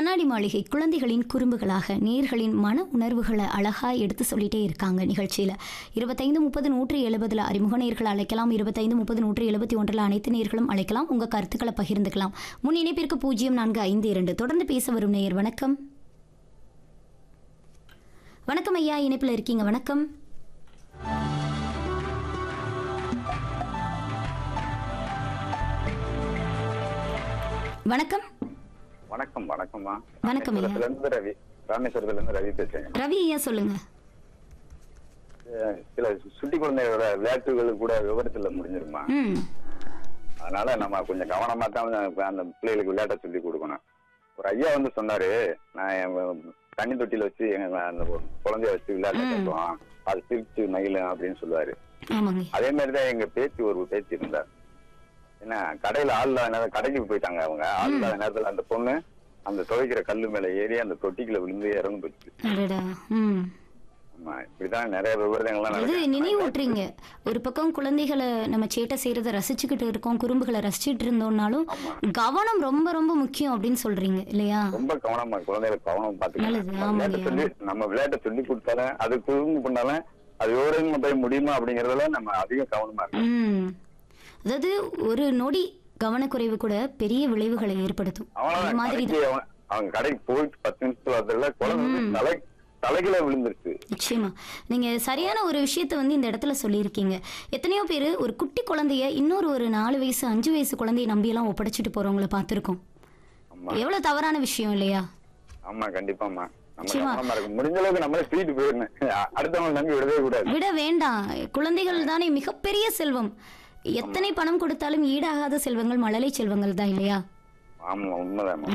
கண்ணாடி மாளிகை குழந்தைகளின் குறும்புகளாக நேர்களின் மன உணர்வுகளை அழகா எடுத்து சொல்லிட்டே இருக்காங்க நிகழ்ச்சியில இருபத்தைந்து முப்பது நூற்றி எழுபதுல அறிமுக நேர்கள் அழைக்கலாம் இருபத்தைந்து முப்பது நூற்றி எழுபத்தி ஒன்றில் அனைத்து நேர்களும் அழைக்கலாம் உங்க கருத்துக்களை பகிர்ந்துக்கலாம் முன் இணைப்பிற்கு பூஜ்ஜியம் நான்கு ஐந்து இரண்டு தொடர்ந்து பேச வரும் நேயர் வணக்கம் வணக்கம் ஐயா இணைப்பில் இருக்கீங்க வணக்கம் வணக்கம் வணக்கம் வணக்கம்மா வணக்கம் ஐயா. ராமேஸ்வரத்துல இருந்து ரவி ராமேஸ்வரத்துல இருந்து ரவி பேசுறேன் ரவி ஐயா சொல்லுங்க அஹ் சில சுட்டி குழந்தைகளோட விளையாட்டுகள் கூட விவரத்துல முடிஞ்சிருமா ம் அதனால நம்ம கொஞ்சம் கவனமா தான் அந்த பிள்ளைகளுக்கு விளையாட்ட சொல்லி கொடுக்கணும் ஒரு ஐயா வந்து சொன்னாரு நான் என் தண்ணி தொட்டியில வச்சு எங்க அந்த ஒரு குழந்தைய வச்சு விளையாட்ட ம். கட்டுவோம் அது சிரிச்சு மயிலும் அப்படின்னு சொல்லுவாரு ஆமாங்க அதே மாதிரிதான் எங்க பேத்தி ஒரு பேத்தி இருந்தார் என்ன கடையில ஆள் இல்லாத நேரம் கடைக்கு போயிட்டாங்க அவங்க ஆள் இல்லாத நேரத்துல அந்த பொண்ணு அந்த துவைக்கிற கல்லு மேல ஏறி அந்த தொட்டிக்குள்ள விழுந்து இறந்து போச்சு அடடா ம் ஆமா இப்படிதான் நிறைய விவரங்கள்லாம் அது நடக்குது. நினைவூட்டுறீங்க ஒரு பக்கம் குழந்தைகளை நம்ம சேட்டை செய்யறத ரசிச்சுக்கிட்டு இருக்கோம் குறும்புகளை ரசிச்சுட்டு இருந்தோம்னாலும் ஆமா. கவனம் ரொம்ப ரொம்ப முக்கியம் அப்படின்னு சொல்றீங்க இல்லையா ரொம்ப கவனமா குழந்தைகளை கவனம் நல்லது, பாத்துக்கணும் ஆமாங்க. விளையாட்டு சொல்லி நம்ம விளையாட்ட சொல்லி கொடுத்தாலும் அது குறும்பு பண்ணாலும் அது விவரங்கள் போய் முடியுமா அப்படிங்கறதுல நம்ம அதிகம் கவனமா இருக்கணும் ம் அதாவது ஒரு நொடி கவனக்குறைவு கூட பெரிய விளைவுகளை ஏற்படுத்தும் அந்த அவன மாதிரி கடைக்கு அவன் அவங்க கடைக்கு போயிட்டு பத்து நிமிஷத்துல வரதுல குழந்தை வந்து தலை தலைகில விழுந்துருச்சு நிச்சயமா நீங்க சரியான ஒரு விஷயத்த வந்து இந்த இடத்துல சொல்லியிருக்கீங்க எத்தனையோ பேர் ஒரு குட்டி குழந்தைய இன்னொரு ஒரு நாலு வயசு அஞ்சு வயசு குழந்தைய நம்பியெல்லாம் ஒப்படைச்சிட்டு போறவங்கள பார்த்துருக்கோம் ஆமா எவ்வளவு தவறான விஷயம் இல்லையா ஆமா கண்டிப்பாமா நம்ம நிச்சயமா. கவனமா இருக்கும் முடிஞ்ச அளவுக்கு நம்மளே தூக்கிட்டு போயிடணும் அடுத்தவங்க நம்பி விடவே கூடாது விட வேண்டாம் குழந்தைகள் தானே மிகப்பெரிய செல்வம் எத்தனை பணம் கொடுத்தாலும் ஈடாகாத செல்வங்கள் மழலை செல்வங்கள் தான் இல்லையா ஆமா உண்மைதான்